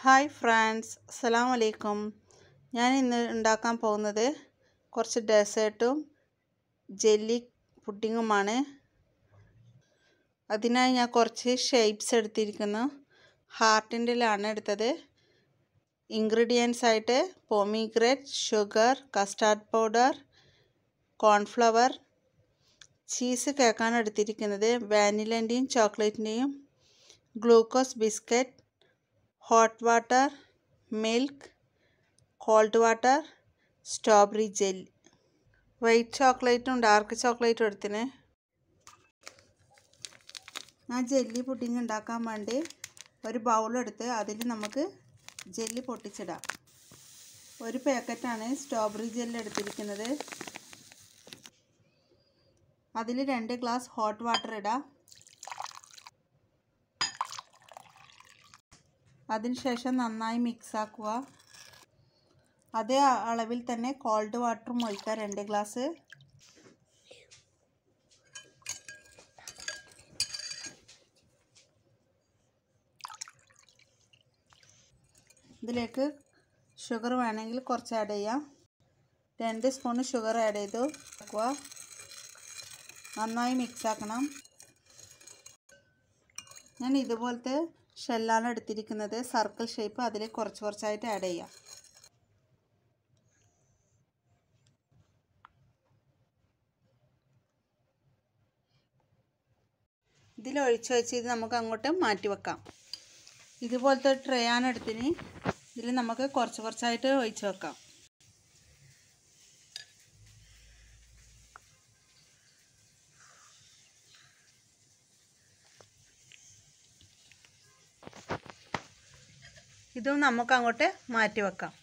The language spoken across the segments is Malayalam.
ഹായ് ഫ്രണ്ട്സ് അസ്സലാം വലൈക്കും ഞാൻ ഇന്ന് ഉണ്ടാക്കാൻ പോകുന്നത് കുറച്ച് ഡെസേർട്ടും ജെല്ലി പുഡിങ്ങുമാണ് അതിനായി ഞാൻ കുറച്ച് ഷേപ്സ് എടുത്തിരിക്കുന്നു ഹാർട്ടിൻ്റെലാണ് എടുത്തത് ഇൻഗ്രീഡിയൻസ് ആയിട്ട് pomegranate sugar custard powder cornflour cheese കേക്കാണ് എടുത്തിരിക്കുന്നത് വാനിലൻ്റെയും ചോക്ലേറ്റിൻ്റെയും glucose biscuit hot water milk cold water strawberry jelly white ചോക്ലേറ്റും ഡാർക്ക് ചോക്ലേറ്റും എടുത്തിന് ഞാൻ ജെല്ലി പുഡിങ് ഉണ്ടാക്കാൻ വേണ്ടി ഒരു ബൗളെടുത്ത് അതിൽ നമുക്ക് ജെല്ലി പൊട്ടിച്ചിടാം ഒരു പാക്കറ്റാണ് സ്ട്രോബെറി ജെല്ലി എടുത്തിരിക്കുന്നത് അതിൽ രണ്ട് ഗ്ലാസ് ഹോട്ട് വാട്ടർ ഇടാം അതിനുശേഷം നന്നായി മിക്സ് ആക്കുക അതേ അളവിൽ തന്നെ കോൾഡ് വാട്ടറും ഒഴിക്കുക രണ്ട് ഗ്ലാസ് ഇതിലേക്ക് ഷുഗർ വേണമെങ്കിൽ കുറച്ച് ആഡ് ചെയ്യാം രണ്ട് സ്പൂൺ ഷുഗർ ആഡ് ചെയ്തു വെക്കുക നന്നായി മിക്സ് ആക്കണം ഞാൻ ഇതുപോലത്തെ ഷെല്ലാണ് എടുത്തിരിക്കുന്നത് സർക്കിൾ ഷേപ്പ് അതിൽ കുറച്ച് കുറച്ചായിട്ട് ആഡ് ചെയ്യാം ഇതിൽ ഒഴിച്ച് വെച്ച് ഇത് നമുക്ക് അങ്ങോട്ട് മാറ്റി വെക്കാം ഇതുപോലത്തെ ട്രേ ആണ് എടുത്തിന് ഇതിൽ നമുക്ക് കുറച്ച് കുറച്ചായിട്ട് ഒഴിച്ച് വെക്കാം ഇതും നമുക്ക് അങ്ങോട്ട് മാറ്റി വെക്കാം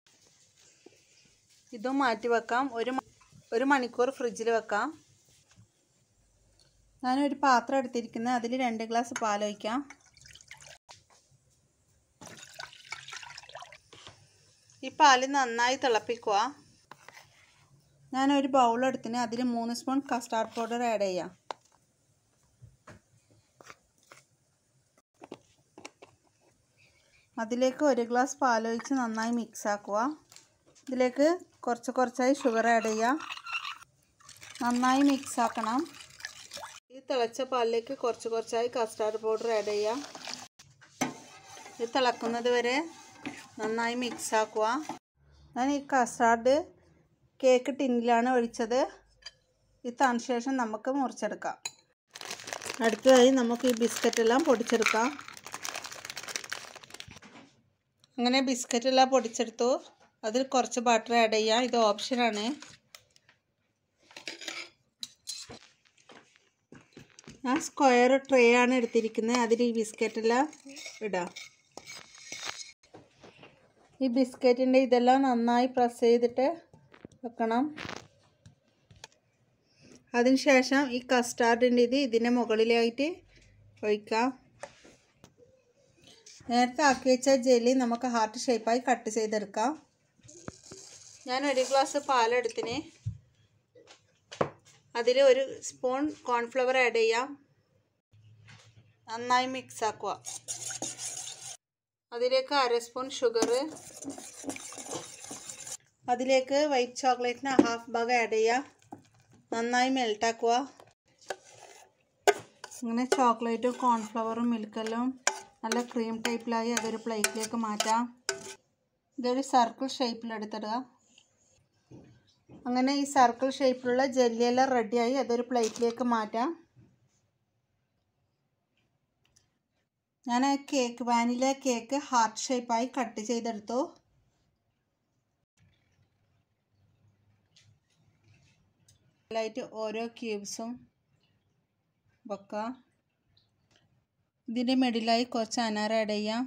ഇതും മാറ്റി വെക്കാം ഒരു ഒരു മണിക്കൂർ ഫ്രിഡ്ജിൽ വെക്കാം ഞാനൊരു പാത്രം എടുത്തിരിക്കുന്നത് അതിൽ രണ്ട് ഗ്ലാസ് പാലൊഴിക്കാം ഈ പാല് നന്നായി തിളപ്പിക്കുക ഞാനൊരു ബൗൾ എടുത്തിന് അതിൽ മൂന്ന് സ്പൂൺ കസ്റ്റാർഡ് പൗഡർ ആഡ് ചെയ്യാം അതിലേക്ക് ഒരു ഗ്ലാസ് പാലൊഴിച്ച് നന്നായി മിക്സ് ആക്കുക ഇതിലേക്ക് കുറച്ച് കുറച്ചായി ഷുഗർ ആഡ് ചെയ്യുക നന്നായി മിക്സ് ആക്കണം ഈ തിളച്ച പാലിലേക്ക് കുറച്ച് കുറച്ചായി കസ്റ്റാർഡ് പൗഡർ ആഡ് ചെയ്യുക ഇത് തിളക്കുന്നത് വരെ നന്നായി മിക്സ് ആക്കുക ഞാൻ ഈ കസ്റ്റാർഡ് കേക്ക് ടിന്നിലാണ് ഒഴിച്ചത് ഇത് തണുത്ത ശേഷം നമുക്ക് മുറിച്ചെടുക്കാം അടുത്തതായി നമുക്ക് ഈ ബിസ്ക്കറ്റെല്ലാം പൊടിച്ചെടുക്കാം അങ്ങനെ ബിസ്ക്കറ്റ് എല്ലാം പൊടിച്ചെടുത്തു അതിൽ കുറച്ച് ബട്ടർ ആഡ് ചെയ്യാം ഇത് ഓപ്ഷനാണ് ഞാൻ സ്ക്വയർ ട്രേ ആണ് എടുത്തിരിക്കുന്നത് അതിൽ ഈ ബിസ്ക്കറ്റെല്ലാം ഇടാം ഈ ബിസ്ക്കറ്റിൻ്റെ ഇതെല്ലാം നന്നായി പ്രസ് ചെയ്തിട്ട് വെക്കണം അതിനുശേഷം ഈ കസ്റ്റാർഡിൻ്റെ ഇത് ഇതിൻ്റെ മുകളിലായിട്ട് ഒഴിക്കാം നേരത്തെ ആക്കി വെച്ച ജെല്ലി നമുക്ക് ഹാർട്ട് ഷേപ്പായി കട്ട് ചെയ്തെടുക്കാം ഞാൻ ഒരു ഗ്ലാസ് പാലെടുത്തിന് അതിൽ ഒരു സ്പൂൺ കോൺഫ്ലവർ ആഡ് ചെയ്യാം നന്നായി മിക്സ് ആക്കുക അതിലേക്ക് അര സ്പൂൺ ഷുഗർ അതിലേക്ക് വൈറ്റ് ചോക്ലേറ്റിന് ഹാഫ് ഭാഗം ആഡ് ചെയ്യാം നന്നായി മെൽട്ടാക്കുക ഇങ്ങനെ ചോക്ലേറ്റും കോൺഫ്ലവറും മിൽക്കെല്ലാം നല്ല ക്രീം ടൈപ്പിലായി അതൊരു പ്ലേറ്റിലേക്ക് മാറ്റാം ഇതൊരു സർക്കിൾ ഷേപ്പിലെടുത്തിടുക അങ്ങനെ ഈ സർക്കിൾ ഷേപ്പിലുള്ള ജെല്ലിയെല്ലാം റെഡിയായി അതൊരു പ്ലേറ്റിലേക്ക് മാറ്റാം ഞാൻ കേക്ക് വാനില കേക്ക് ഹാർട്ട് ഷേപ്പായി കട്ട് ചെയ്തെടുത്തു ായിട്ട് ഓരോ ക്യൂബ്സും വെക്കാം ഇതിൻ്റെ മിഡിലായി കുറച്ച് അനാർ ആഡ് ചെയ്യാം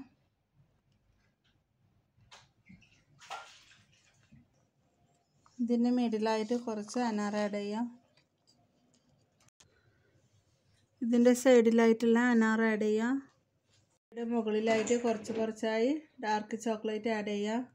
ഇതിൻ്റെ മിഡിലായിട്ട് കുറച്ച് അനാർ ആഡ് ചെയ്യാം ഇതിൻ്റെ സൈഡിലായിട്ടുള്ള അനാർ ആഡ് ചെയ്യാം ഇതിൻ്റെ മുകളിലായിട്ട് കുറച്ച് കുറച്ചായി ഡാർക്ക് ചോക്ലേറ്റ് ആഡ് ചെയ്യാം